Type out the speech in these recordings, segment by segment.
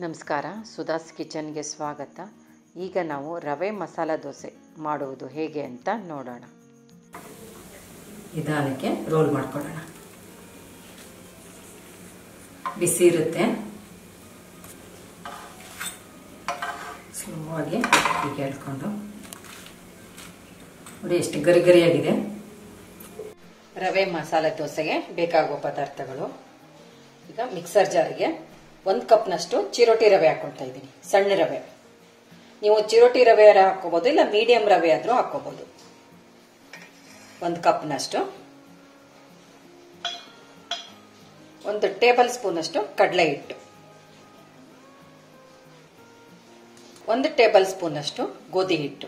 ನಮಸ್ಕಾರ ಸುಧಾಸ್ ಕಿಚನ್ಗೆ ಸ್ವಾಗತ ಈಗ ನಾವು ರವೆ ಮಸಾಲ ದೋಸೆ ಮಾಡುವುದು ಹೇಗೆ ಅಂತ ನೋಡೋಣ ನಿಧಾನಕ್ಕೆ ರೋಲ್ ಮಾಡ್ಕೊಳ್ಳೋಣ ಬಿಸಿ ಇರುತ್ತೆ ಸ್ಲೋವಾಗಿ ಹೀಗೆ ಹೇಳ್ಕೊಂಡು ನೋಡಿ ಎಷ್ಟು ಗರಿ ಗರಿಯಾಗಿದೆ ರವೆ ಮಸಾಲೆ ದೋಸೆಗೆ ಬೇಕಾಗುವ ಪದಾರ್ಥಗಳು ಈಗ ಮಿಕ್ಸರ್ ಜಾರಿಗೆ ಒಂದು ಕಪ್ನಷ್ಟು ಚಿರೋಟಿ ರವೆ ಹಾಕೊಳ್ತಾ ಇದ್ದೀನಿ ಸಣ್ಣ ರವೆ ನೀವು ಚಿರೋಟಿ ರವೆ ಹಾಕೋಬಹುದು ಇಲ್ಲ ಮೀಡಿಯಂ ರವೆ ಆದರೂ ಹಾಕೋಬಹುದು ಒಂದು ಕಪ್ನಷ್ಟು ಒಂದು ಟೇಬಲ್ ಸ್ಪೂನಷ್ಟು ಕಡಲೆ ಹಿಟ್ಟು ಒಂದು ಟೇಬಲ್ ಸ್ಪೂನಷ್ಟು ಗೋಧಿ ಹಿಟ್ಟು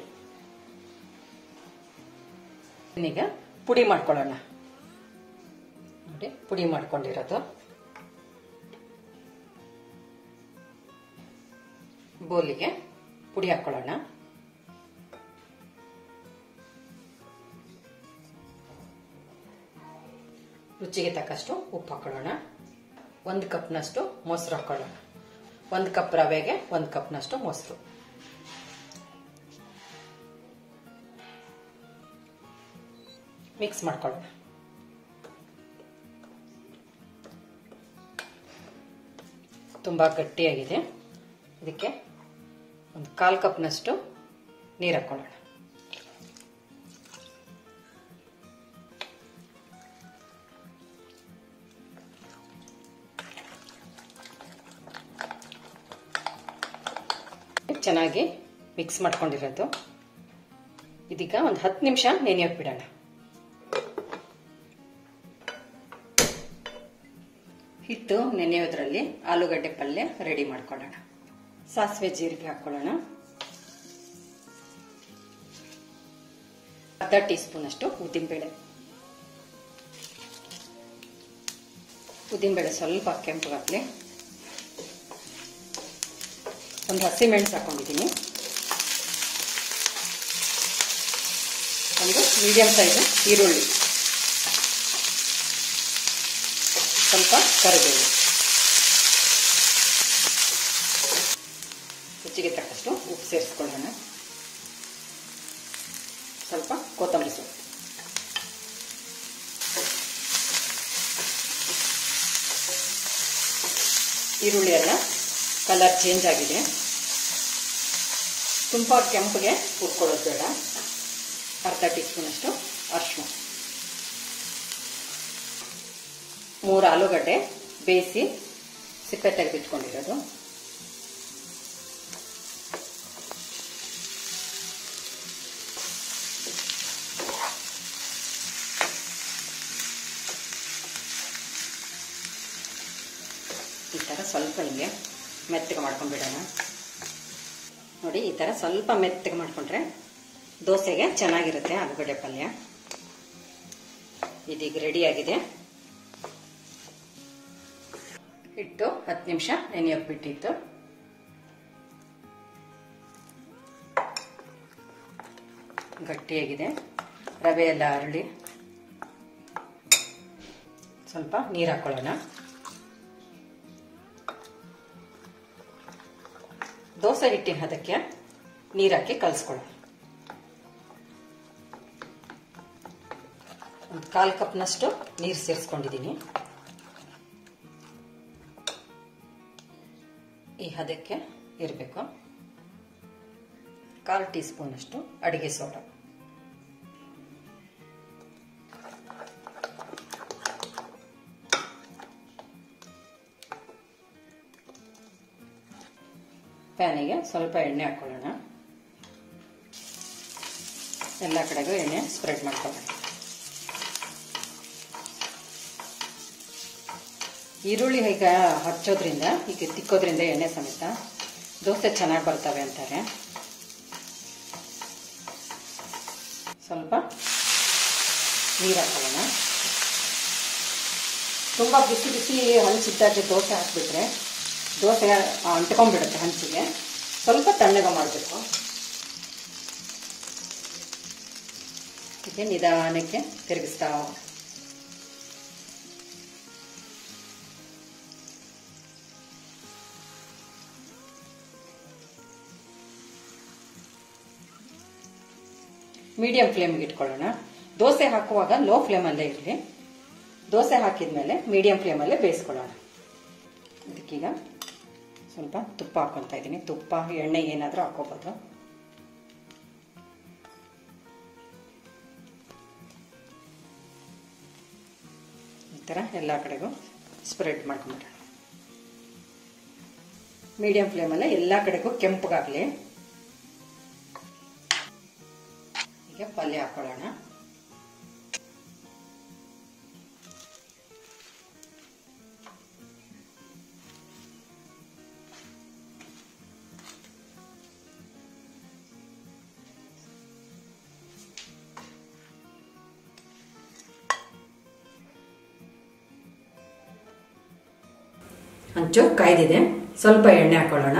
ಈಗ ಪುಡಿ ಮಾಡ್ಕೊಳ್ಳೋಣ ನೋಡಿ ಪುಡಿ ಮಾಡ್ಕೊಂಡಿರೋದು ಬೋಲಿಗೆ ಪುಡಿ ಹಾಕೊಳ್ಳೋಣ ರುಚಿಗೆ ತಕ್ಕಷ್ಟು ಉಪ್ಪು ಹಾಕೊಳ್ಳೋಣ ಒಂದು ಕಪ್ನಷ್ಟು ಮೊಸರು ಹಾಕೊಳ್ಳೋಣ ಒಂದು ಕಪ್ ರವೆಗೆ ಒಂದು ಕಪ್ನಷ್ಟು ಮೊಸರು ಮಿಕ್ಸ್ ಮಾಡ್ಕೊಳ್ಳೋಣ ತುಂಬ ಗಟ್ಟಿಯಾಗಿದೆ ಇದಕ್ಕೆ ಒಂದು ಕಾಲು ಕಪ್ನಷ್ಟು ನೀರು ಹಾಕೊಳ್ಳೋಣ ಚೆನ್ನಾಗಿ ಮಿಕ್ಸ್ ಮಾಡ್ಕೊಂಡಿರೋದು ಇದೀಗ ಒಂದು ಹತ್ತು ನಿಮಿಷ ನೆನೆಯೋಕೆ ಬಿಡೋಣ ಹಿಟ್ಟು ನೆನೆಯೋದ್ರಲ್ಲಿ ಆಲೂಗಡ್ಡೆ ಪಲ್ಯ ರೆಡಿ ಮಾಡ್ಕೊಳ್ಳೋಣ ಸಾಸಿವೆ ಜೀರಿಗೆ ಹಾಕೊಳ್ಳೋಣ ಅರ್ಧ ಟೀ ಸ್ಪೂನ್ ಅಷ್ಟು ಉದ್ದಿನಬೇಳೆ ಉದ್ದಿನಬೇಳೆ ಸ್ವಲ್ಪ ಕೆಂಪಗಾಗಲಿ ಒಂದು ಹಸಿ ಮೆಣಸು ಹಾಕೊಂಡಿದ್ದೀನಿ ಒಂದು ಮೀಡಿಯಂ ಸೈಜ್ ಈರುಳ್ಳಿ ಸ್ವಲ್ಪ ಕರಿಬೇವು ರುಚಿಗೆ ತಕ್ಕಷ್ಟು ಉಪ್ಪು ಸೇರಿಸ್ಕೊಳ್ಳೋಣ ಸ್ವಲ್ಪ ಕೊತ್ತಂಬರಿ ಸೊಪ್ಪು ಈರುಳ್ಳಿ ಎಲ್ಲ ಕಲರ್ ಚೇಂಜ್ ಆಗಿದೆ ತುಂಬ ಕೆಂಪಿಗೆ ಹುರ್ಕೊಳ್ಳೋದು ಬೇಡ ಅರ್ಧ ಟೀ ಸ್ಪೂನಷ್ಟು ಅರಿಶಿನ ಮೂರು ಆಲೂಗಡ್ಡೆ ಬೇಯಿಸಿ ಸಿಪ್ಪೆ ತೆಗೆದಿಟ್ಕೊಂಡಿರೋದು ಈ ಥರ ಸ್ವಲ್ಪ ಹಿಂಗೆ ಮೆತ್ತಗೆ ಮಾಡ್ಕೊಂಡ್ಬಿಡೋಣ ನೋಡಿ ಈ ಥರ ಸ್ವಲ್ಪ ಮೆತ್ತಗೆ ಮಾಡ್ಕೊಂಡ್ರೆ ದೋಸೆಗೆ ಚೆನ್ನಾಗಿರುತ್ತೆ ಆಲೂಗಡ್ಡೆ ಪಲ್ಯ ಇದೀಗ ರೆಡಿಯಾಗಿದೆ ಇಟ್ಟು ಹತ್ತು ನಿಮಿಷ ನೆನೆಯೋಕೆ ಬಿಟ್ಟಿತ್ತು ಗಟ್ಟಿಯಾಗಿದೆ ರವೆ ಎಲ್ಲ ಅರಳಿ ಸ್ವಲ್ಪ ನೀರು ಹಾಕೊಳ್ಳೋಣ ದೋಸೆ ಹಿಟ್ಟಿನ ಹದಕ್ಕೆ ನೀರು ಹಾಕಿ ಕಲಿಸ್ಕೊಳ್ಳೋಣ ಒಂದು ಕಾಲು ಕಪ್ನಷ್ಟು ನೀರು ಸೇರಿಸ್ಕೊಂಡಿದ್ದೀನಿ ಈ ಹದಕ್ಕೆ ಇರಬೇಕು ಕಾಲು ಟೀ ಸ್ಪೂನಷ್ಟು ಅಡಿಗೆ ಸೋಡಾ ಪ್ಯಾನಿಗೆ ಸ್ವಲ್ಪ ಎಣ್ಣೆ ಹಾಕೊಳ್ಳೋಣ ಎಲ್ಲ ಕಡೆಗೂ ಎಣ್ಣೆ ಸ್ಪ್ರೆಡ್ ಮಾಡ್ಕೊಳ್ಳೋಣ ಈರುಳ್ಳಿ ಈಗ ಹಚ್ಚೋದ್ರಿಂದ ಈಗ ತಿಕ್ಕೋದ್ರಿಂದ ಎಣ್ಣೆ ಸಮೇತ ದೋಸೆ ಚೆನ್ನಾಗಿ ಬರ್ತವೆ ಅಂತಾರೆ ಸ್ವಲ್ಪ ನೀರು ಹಾಕೊಳ್ಳೋಣ ತುಂಬ ಬಿಸಿ ಬಿಸಿ ಹಂಚಿದ್ದಾಗೆ ದೋಸೆ ಹಾಕ್ಬಿಟ್ರೆ ದೋಸೆ ಅಂಟ್ಕೊಂಡ್ಬಿಡುತ್ತೆ ಹಂಚಿಗೆ ಸ್ವಲ್ಪ ತಣ್ಣಗೆ ಮಾಡಬೇಕು ಹೀಗೆ ನಿಧಾನಕ್ಕೆ ತಿರುಗಿಸ್ತಾ ಮೀಡಿಯಂ ಫ್ಲೇಮ್ಗೆ ಇಟ್ಕೊಳ್ಳೋಣ ದೋಸೆ ಹಾಕುವಾಗ ಲೋ ಫ್ಲೇಮಲ್ಲೇ ಇರಲಿ ದೋಸೆ ಹಾಕಿದ್ಮೇಲೆ ಮೀಡಿಯಂ ಫ್ಲೇಮಲ್ಲೇ ಬೇಯಿಸ್ಕೊಳ್ಳೋಣ ಇದಕ್ಕೀಗ ಸ್ವಲ್ಪ ತುಪ್ಪ ಹಾಕೊತಾ ಇದ್ದೀನಿ ತುಪ್ಪ ಎಣ್ಣೆ ಏನಾದರೂ ಹಾಕೋಬೋದು ಈ ಥರ ಎಲ್ಲ ಕಡೆಗೂ ಸ್ಪ್ರೆಡ್ ಮಾಡ್ಕೊಂಬಿಡೋಣ ಮೀಡಿಯಂ ಫ್ಲೇಮಲ್ಲೇ ಎಲ್ಲ ಕಡೆಗೂ ಕೆಂಪಗಾಗಲಿ ಈಗ ಪಲ್ಯ ಹಾಕೊಳ್ಳೋಣ ಹಂಚು ಕಾಯ್ದಿದೆ ಸ್ವಲ್ಪ ಎಣ್ಣೆ ಹಾಕೊಳ್ಳೋಣ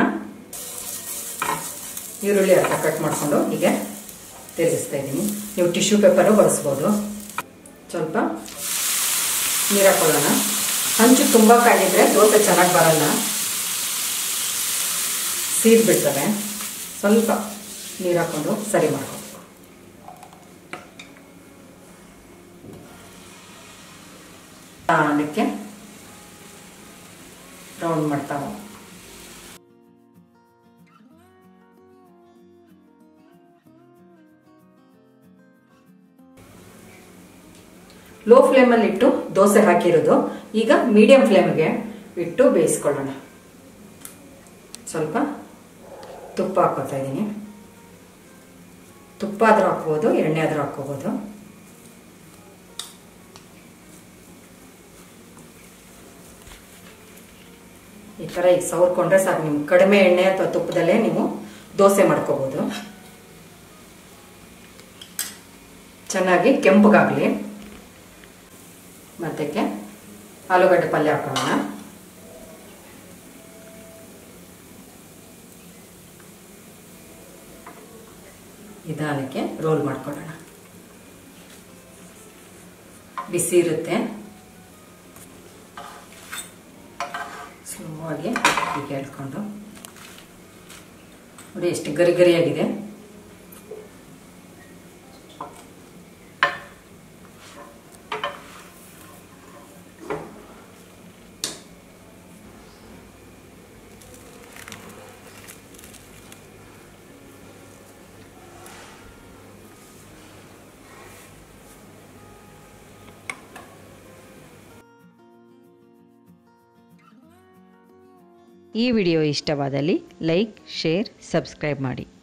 ಈರುಳ್ಳಿ ಅರ್ಧ ಕಟ್ ಮಾಡಿಕೊಂಡು ಹೀಗೆ ತಿರುಗಿಸ್ತಾ ಇದ್ದೀನಿ ನೀವು ಟಿಶ್ಯೂ ಪೇಪರು ಬಳಸ್ಬೋದು ಸ್ವಲ್ಪ ನೀರು ಹಾಕೊಳ್ಳೋಣ ಹಂಚು ತುಂಬ ಕಾಯ್ದಿದ್ರೆ ದೋಸೆ ಚೆನ್ನಾಗಿ ಬರಲ್ಲ ಸೀದ್ ಬಿಡ್ತವೆ ಸ್ವಲ್ಪ ನೀರು ಹಾಕೊಂಡು ಸರಿ ಮಾಡ್ಕೋಬೇಕು ಅದಕ್ಕೆ ರೌಂಡ್ ಮಾಡ್ತಾವೆ ಲೋ ಫ್ಲೇಮಲ್ಲಿ ಇಟ್ಟು ದೋಸೆ ಹಾಕಿರೋದು ಈಗ ಮೀಡಿಯಂ ಫ್ಲೇಮ್ಗೆ ಇಟ್ಟು ಬೇಯಿಸ್ಕೊಳ್ಳೋಣ ಸ್ವಲ್ಪ ತುಪ್ಪ ಹಾಕೋತಾ ಇದ್ದೀನಿ ತುಪ್ಪ ಆದರೂ ಹಾಕ್ಬೋದು ಎಣ್ಣೆ ಆದರೂ ಹಾಕ್ಕೋಬೋದು ಈ ಥರ ಈಗ ಸವರ್ಕೊಂಡ್ರೆ ಸಾಕು ನಿಮ್ಗೆ ಕಡಿಮೆ ಎಣ್ಣೆ ಅಥವಾ ತುಪ್ಪದಲ್ಲೇ ನೀವು ದೋಸೆ ಮಾಡ್ಕೋಬೋದು ಚೆನ್ನಾಗಿ ಕೆಂಪಗಾಗಲಿ ಮತ್ತಕ್ಕೆ ಆಲೂಗಡ್ಡೆ ಪಲ್ಯ ಹಾಕೊಳ್ಳೋಣ ನಿಧಾನಕ್ಕೆ ರೋಲ್ ಮಾಡ್ಕೊಳ್ಳೋಣ ಬಿಸಿ ಇರುತ್ತೆ ಸ್ಲೋವಾಗಿ ಹೀಗೆ ಹೇಳ್ಕೊಂಡು ನೋಡಿ ಎಷ್ಟು ಗರಿ ಗರಿಯಾಗಿದೆ ಈ ವಿಡಿಯೋ ಇಷ್ಟವಾದಲ್ಲಿ ಲೈಕ್ ಶೇರ್ ಸಬ್ಸ್ಕ್ರೈಬ್ ಮಾಡಿ